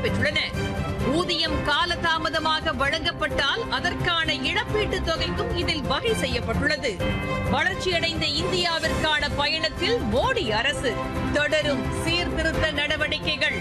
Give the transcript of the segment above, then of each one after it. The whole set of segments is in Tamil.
பெற்றுள்ளன ஊதியம் காலதாமதமாக வழங்கப்பட்டால் அதற்கான இழப்பீட்டுத் தொகைக்கும் இதில் வகை செய்யப்பட்டுள்ளது வளர்ச்சியடைந்த இந்தியாவிற்கான பயணத்தில் மோடி அரசு தொடரும் சீர்திருத்த நடவடிக்கைகள்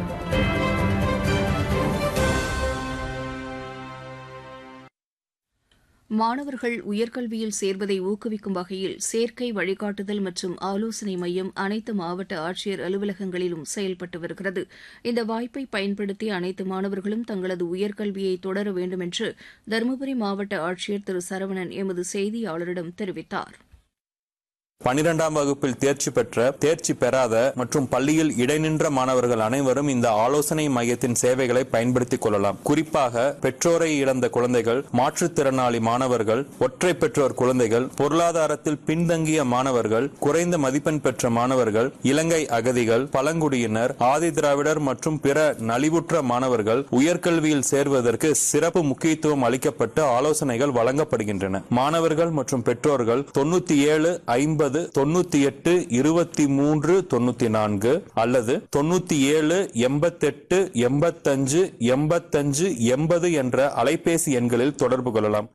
மாணவர்கள் உயர்கல்வியில் சேர்வதை ஊக்குவிக்கும் வகையில் சேர்க்கை வழிகாட்டுதல் மற்றும் ஆலோசனை மையம் அனைத்து மாவட்ட ஆட்சியர் அலுவலகங்களிலும் செயல்பட்டு வருகிறது இந்த வாய்ப்பை பயன்படுத்தி அனைத்து மாணவர்களும் தங்களது உயர்கல்வியை தொடர வேண்டும் என்று தருமபுரி மாவட்ட ஆட்சியர் திரு சரவணன் எமது செய்தியாளரிடம் தெரிவித்தார் பனிரெண்டாம் வகுப்பில் தேர்ச்சி பெற்ற தேர்ச்சி பெறாத மற்றும் பள்ளியில் இடைநின்ற மாணவர்கள் அனைவரும் இந்த ஆலோசனை மையத்தின் சேவைகளை பயன்படுத்திக் கொள்ளலாம் குறிப்பாக பெற்றோரை இழந்த குழந்தைகள் மாற்றுத்திறனாளி மாணவர்கள் ஒற்றை பெற்றோர் குழந்தைகள் பொருளாதாரத்தில் பின்தங்கிய மாணவர்கள் குறைந்த மதிப்பெண் பெற்ற மாணவர்கள் இலங்கை அகதிகள் பழங்குடியினர் ஆதி திராவிடர் மற்றும் பிற நலிவுற்ற மாணவர்கள் உயர்கல்வியில் சேர்வதற்கு சிறப்பு முக்கியத்துவம் அளிக்கப்பட்டு ஆலோசனைகள் வழங்கப்படுகின்றன மாணவர்கள் மற்றும் பெற்றோர்கள் தொண்ணூத்தி ஏழு ஐம்பது தொண்ணூத்தி எட்டு இருபத்தி மூன்று தொண்ணூத்தி நான்கு அல்லது தொண்ணூத்தி ஏழு எண்பத்தெட்டு எண்பத்தஞ்சு எண்பத்தஞ்சு எண்பது என்ற அலைபேசி எண்களில் தொடர்பு கொள்ளலாம்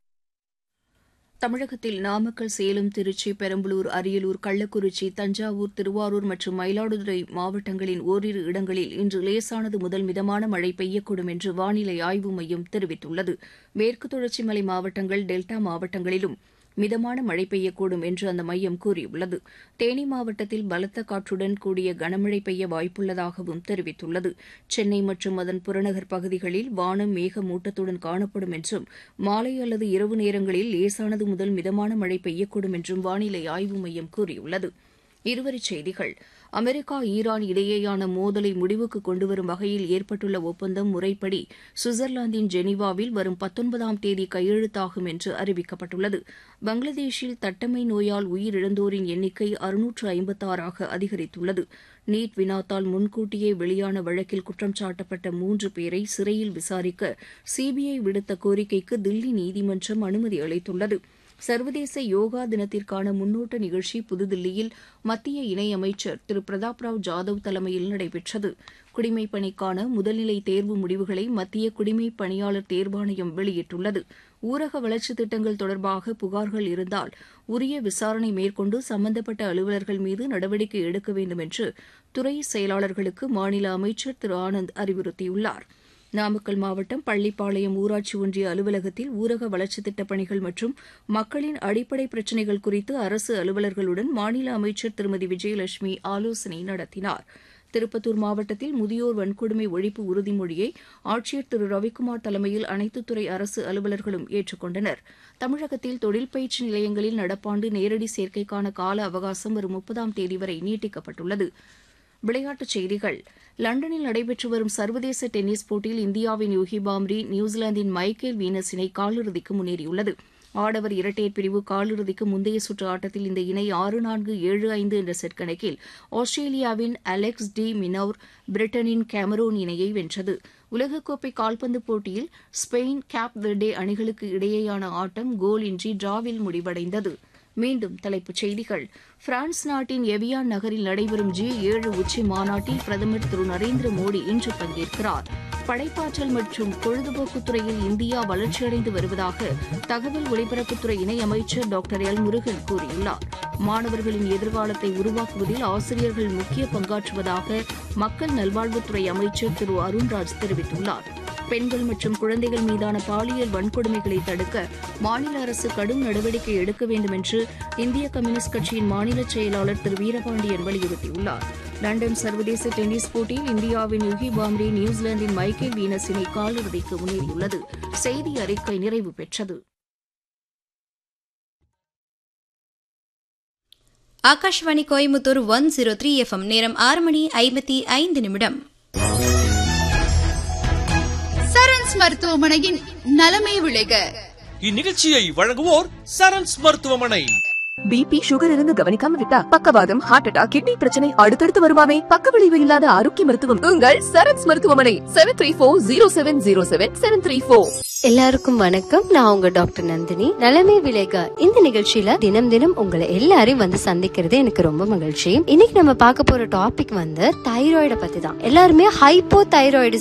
தமிழகத்தில் நாமக்கல் சேலம் திருச்சி பெரம்பலூர் அரியலூர் கள்ளக்குறிச்சி தஞ்சாவூர் திருவாரூர் மற்றும் மயிலாடுதுறை மாவட்டங்களின் ஓரிரு இடங்களில் இன்று லேசானது முதல் மிதமான மழை பெய்யக்கூடும் என்று வானிலை ஆய்வு மையம் தெரிவித்துள்ளது மேற்கு தொடர்ச்சி மலை மாவட்டங்கள் டெல்டா மாவட்டங்களிலும் மிதமான மழை பெய்யக்கூடும் என்று அந்த மையம் கூறியுள்ளது தேனி மாவட்டத்தில் பலத்த காற்றுடன் கூடிய கனமழை பெய்ய வாய்ப்புள்ளதாகவும் தெரிவித்துள்ளது சென்னை மற்றும் அதன் புறநகர் பகுதிகளில் வானம் மேகமூட்டத்துடன் காணப்படும் என்றும் மாலை அல்லது இரவு நேரங்களில் லேசானது முதல் மிதமான மழை பெய்யக்கூடும் என்றும் வானிலை ஆய்வு மையம் கூறியுள்ளது இருவரிச் செய்திகள் அமெரிக்கா ஈரான் இடையேயான மோதலை முடிவுக்கு கொண்டுவரும் வகையில் ஏற்பட்டுள்ள ஒப்பந்தம் முறைப்படி சுவிட்சர்லாந்தின் ஜெனீவாவில் வரும் பத்தொன்பதாம் தேதி கையெழுத்தாகும் என்று அறிவிக்கப்பட்டுள்ளது பங்களாதேஷில் தட்டம்மை நோயால் உயிரிழந்தோரின் எண்ணிக்கை அறுநூற்று ஐம்பத்தாறாக அதிகரித்துள்ளது நீட் வினாத்தால் முன்கூட்டியே வெளியான வழக்கில் குற்றம் சாட்டப்பட்ட மூன்று பேரை சிறையில் விசாரிக்க சிபிஐ விடுத்த கோரிக்கைக்கு தில்லி நீதிமன்றம் அனுமதி அளித்துள்ளது சர்வதேச யோகா தினத்திற்கான முன்னோட்ட நிகழ்ச்சி புதுதில்லியில் மத்திய இணையமைச்சர் திரு பிரதாப் ராவ் ஜாதவ் தலைமையில் நடைபெற்றது குடிமைப் பணிக்கான முதல்நிலை தேர்வு முடிவுகளை மத்திய குடிமைப் பணியாளர் தேர்வாணையம் வெளியிட்டுள்ளது ஊரக வளர்ச்சித் திட்டங்கள் தொடர்பாக புகார்கள் இருந்தால் உரிய விசாரணை மேற்கொண்டு சம்பந்தப்பட்ட அலுவலர்கள் மீது நடவடிக்கை எடுக்க வேண்டும் என்று துறை செயலாளர்களுக்கு மாநில அமைச்சர் திரு ஆனந்த் அறிவுறுத்தியுள்ளார் நாமக்கல் மாவட்டம் பள்ளிப்பாளையம் ஊராட்சி ஒன்றிய அலுவலகத்தில் ஊரக வளர்ச்சித் திட்டப் பணிகள் மற்றும் மக்களின் அடிப்படை பிரச்சினைகள் குறித்து அரசு அலுவலர்களுடன் மாநில அமைச்சர் திருமதி விஜயலட்சுமி ஆலோசனை நடத்தினார் திருப்பத்தூர் மாவட்டத்தில் முதியோர் வன்கொடுமை ஒழிப்பு உறுதிமொழியை ஆட்சியர் திரு ரவிக்குமார் தலைமையில் அனைத்து துறை அரசு அலுவலர்களும் ஏற்றுக்கொண்டனர் தமிழகத்தில் தொழில் பயிற்சி நிலையங்களில் நடப்பாண்டு நேரடி சேர்க்கைக்கான கால அவகாசம் வரும் முப்பதாம் தேதி வரை நீட்டிக்கப்பட்டுள்ளது விளையாட்டுச் செய்திகள் லண்டனில் நடைபெற்று வரும் சர்வதேச டென்னிஸ் போட்டியில் இந்தியாவின் யூகி பாம்ரி நியூசிலாந்தின் மைக்கேல் வீனஸ் இணை காலிறுதிக்கு முன்னேறியுள்ளது ஆடவர் இரட்டையர் பிரிவு காலிறுதிக்கு முந்தைய சுற்று ஆட்டத்தில் இந்த இணை ஆறு நான்கு ஏழு ஐந்து என்ற செட் கணக்கில் ஆஸ்திரேலியாவின் அலெக்ஸ் டி மினவுர் பிரிட்டனின் கேமரோன் இணையை வென்றது உலகக்கோப்பை கால்பந்து போட்டியில் ஸ்பெயின் கேப் வெர்டே அணிகளுக்கு இடையேயான ஆட்டம் கோல் இன்றி டிராவில் முடிவடைந்தது மீண்டும் தலைப்புச் செய்திகள் பிரான்ஸ் நாட்டின் எவியான் நகரில் நடைபெறும் ஜி ஏழு உச்சி மாநாட்டில் பிரதமர் திரு நரேந்திர மோடி இன்று பங்கேற்கிறார் படைப்பாற்றல் மற்றும் பொழுதுபோக்குத் துறையில் இந்தியா வளர்ச்சியடைந்து வருவதாக தகவல் ஒலிபரப்புத்துறை இணையமைச்சர் டாக்டர் எல் முருகன் கூறியுள்ளார் மாணவர்களின் எதிர்காலத்தை உருவாக்குவதில் ஆசிரியர்கள் முக்கிய பங்காற்றுவதாக மக்கள் நல்வாழ்வுத்துறை அமைச்சர் திரு அருண்ராஜ் தெரிவித்துள்ளார் பெண்கள் மற்றும் குழந்தைகள் மீதான பாலியல் வன்கொடுமைகளை தடுக்க மாநில அரசு கடும் நடவடிக்கை எடுக்க வேண்டும் என்று இந்திய கம்யூனிஸ்ட் கட்சியின் மாநில செயலாளர் திரு வீரபாண்டியன் வலியுறுத்தியுள்ளார் லண்டன் சர்வதேச டென்னிஸ் போட்டியில் இந்தியாவின் யுகி பாம்ரி நியூசிலாந்தின் மைக்கேல் வீனஸ் இணை காலிறுதிக்கு முன்னேறியுள்ளது செய்தி அறிக்கை நிறைவு பெற்றது Akashvani Coimbatore one zero three FM நேரம் ஆறு மணி ஐம்பத்தி ஐந்து நிமிடம் சரண்ஸ் மருத்துவமனையின் நலமே விளைக இந்நிகழ்ச்சியை வழங்குவோர் சரண்ஸ் மருத்துவமனை பிபி சுகர் இருந்து கவனிக்காம விட்டா பக்கவாதம் ஹார்ட் அட்டாக் கிட்னி பிரச்சனை அடுத்தடுத்து வருமாமே பக்க விளைவு இல்லாத ஆரோக்கிய மருத்துவம் உங்கள் சரண்ஸ் மருத்துவமனை seven three four zero seven zero seven seven three four எல்லாருக்கும் வணக்கம் நான் உங்க டாக்டர் நந்தினி நலமே விளைக இந்த நிகழ்ச்சியில தினம் தினம் உங்களை எல்லாரையும் வந்து சந்திக்கிறது எனக்கு ரொம்ப மகிழ்ச்சி இன்னைக்கு நம்ம பார்க்க போற டாபிக் வந்து தைராய்டை பத்தி தான் எல்லாருமே ஹைப்போ தைராய்டு